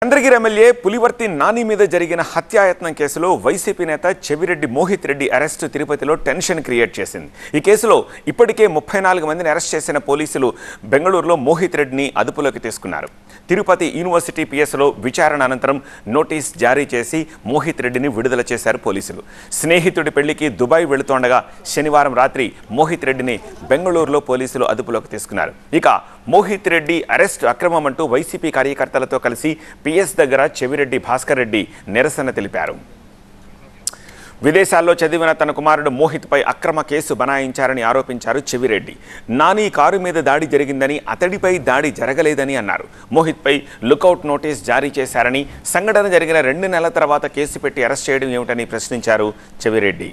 Chandragiri MLA Pulivarthi Nani మీద జరిగిన హత్యాయత్నం కేసులో వైసీపీ నేత చెవిరెడ్డి మోహిత్ రెడ్డి అరెస్టు తిరుపతిలో టెన్షన్ క్రియేట్ చేసింది ఈ కేసులో ఇప్పటికే ముప్పై నాలుగు మందిని అరెస్ట్ చేసిన పోలీసులు బెంగళూరులో మోహిత్ రెడ్డిని అదుపులోకి తీసుకున్నారు తిరుపతి యూనివర్సిటీ పిఎస్లో విచారణ అనంతరం నోటీస్ జారీ చేసి మోహిత్ రెడ్డిని విడుదల చేశారు పోలీసులు స్నేహితుడి పెళ్లికి దుబాయ్ వెళుతోండగా శనివారం రాత్రి మోహిత్ రెడ్డిని బెంగళూరులో పోలీసులు అదుపులోకి తీసుకున్నారు ఇక మోహిత్ రెడ్డి అరెస్ట్ అక్రమం అంటూ వైసీపీ కార్యకర్తలతో కలిసి పిఎస్ దగ్గర చెవిరెడ్డి భాస్కర్ రెడ్డి నిరసన తెలిపారు విదేశాల్లో చదివిన తన కుమారుడు మోహిత్పై అక్రమ కేసు బనాయించారని ఆరోపించారు చెవిరెడ్డి నాని కారు మీద దాడి జరిగిందని అతడిపై దాడి జరగలేదని అన్నారు మోహిత్పై లుకౌట్ నోటీస్ జారీ చేశారని సంఘటన జరిగిన రెండు నెలల తర్వాత కేసు పెట్టి అరెస్ట్ చేయడం ఏమిటని ప్రశ్నించారు చెవిరెడ్డి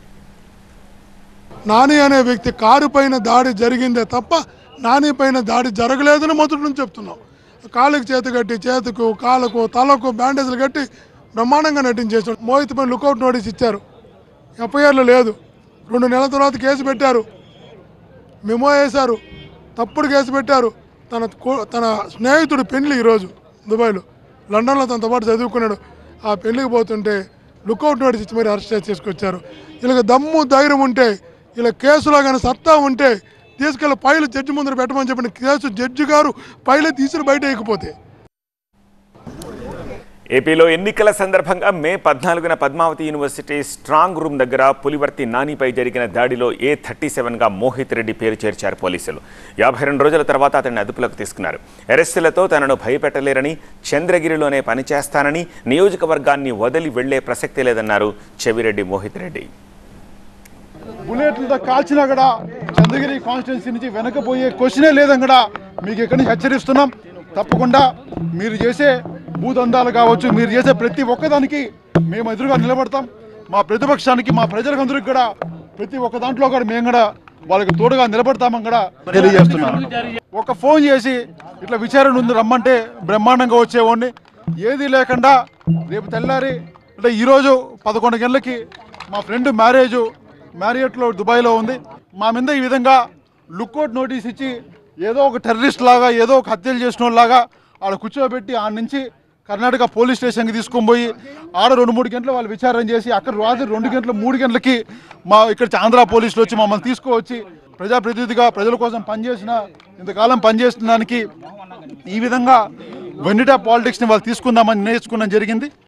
నాని అనే వ్యక్తి కారు పైన దాడి జరిగిందే తప్ప నాని పైన దాడి జరగలేదని మొదటి నుంచి చెప్తున్నాం కాళ్ళకి చేతి కట్టి చేతుకు కాళ్ళకు తలకు బ్యాండేజ్లు కట్టి బ్రహ్మాండంగా నటించేసాడు మోహిత్ పైన లుకౌట్ నోటీస్ ఇచ్చారు ఎఫ్ఐఆర్లో లేదు రెండు నెలల తర్వాత కేసు పెట్టారు మెమో వేశారు తప్పుడు కేసు పెట్టారు తన కో- తన స్నేహితుడు పెళ్లి ఈరోజు దుబాయ్లో లండన్లో తనతో పాటు చదువుకున్నాడు ఆ పెళ్లికి పోతుంటే లుకౌట్ నోటీస్ ఇచ్చి మరి అరెస్ట్ చేసి తీసుకొచ్చారు వీళ్ళకి దమ్ము ధైర్యం ఉంటే ఇలా కేసులో కానీ సత్తా ఉంటే తీసుకెళ్ళి పైలు జడ్జి ముందర పెట్టమని చెప్పిన కేసు జడ్జి గారు పైలు తీసి బయట వేయకపోతే ఏపీలో ఎన్నికల సందర్భంగా మే పద్నాలుగున పద్మావతి యూనివర్సిటీ స్ట్రాంగ్ రూమ్ దగ్గర పులివర్తి నానిపై జరిగిన దాడిలో ఏ థర్టీ సెవెన్గా మోహిత్ రెడ్డి పేరు చేర్చారు పోలీసులు యాభై రెండు రోజుల తర్వాత అతన్ని అదుపులోకి తీసుకున్నారు అరెస్టులతో తనను భయపెట్టలేరని చంద్రగిరిలోనే పనిచేస్తానని నియోజకవర్గాన్ని వదిలి వెళ్లే ప్రసక్తి లేదన్నారు చెవిరెడ్డి మోహిత్ రెడ్డి బుల్లెట్లతో కాల్చినా కూడా చంద్రగిరి కాన్స్టిట్యున్సీ నుంచి వెనకపోయే క్వశ్చనే లేదని కూడా మీకు ఇక్కడి నుంచి హెచ్చరిస్తున్నాం తప్పకుండా మీరు చేసే భూదందాలు కావచ్చు మీరు చేసే ప్రతి ఒక్కదానికి మేము ఎదురుగా నిలబడతాం మా ప్రతిపక్షానికి మా ప్రజలందరికీ కూడా ప్రతి ఒక్క దాంట్లో కూడా మేము కూడా వాళ్ళకి తోడుగా నిలబడతామని కూడా తెలియజేస్తున్నాం ఒక ఫోన్ చేసి ఇట్లా విచారణ ఉంది రమ్మంటే బ్రహ్మాండంగా వచ్చేవాడిని ఏది లేకుండా రేపు తెల్లారి అంటే ఈరోజు పదకొండు గంటలకి మా ఫ్రెండ్ మ్యారేజ్ మ్యారియట్లో దుబాయ్లో ఉంది మా మీద ఈ విధంగా లుక్అవుట్ నోటీస్ ఇచ్చి ఏదో ఒక టెర్రరిస్ట్ లాగా ఏదో ఒక హత్యలు చేసిన లాగా ఆడ కూర్చోబెట్టి ఆడ నుంచి కర్ణాటక పోలీస్ స్టేషన్కి తీసుకొని పోయి ఆడ రెండు మూడు గంటలు వాళ్ళు విచారణ చేసి అక్కడ రాత్రి రెండు గంటల మూడు గంటలకి మా ఇక్కడ ఆంధ్ర పోలీసులు వచ్చి మమ్మల్ని తీసుకువచ్చి ప్రజాప్రతినిధిగా ప్రజల కోసం పనిచేసిన ఇంతకాలం పనిచేసిన దానికి ఈ విధంగా వెన్నిటా పాలిటిక్స్ని వాళ్ళు తీసుకుందామని నిర్ణయించుకోవడం జరిగింది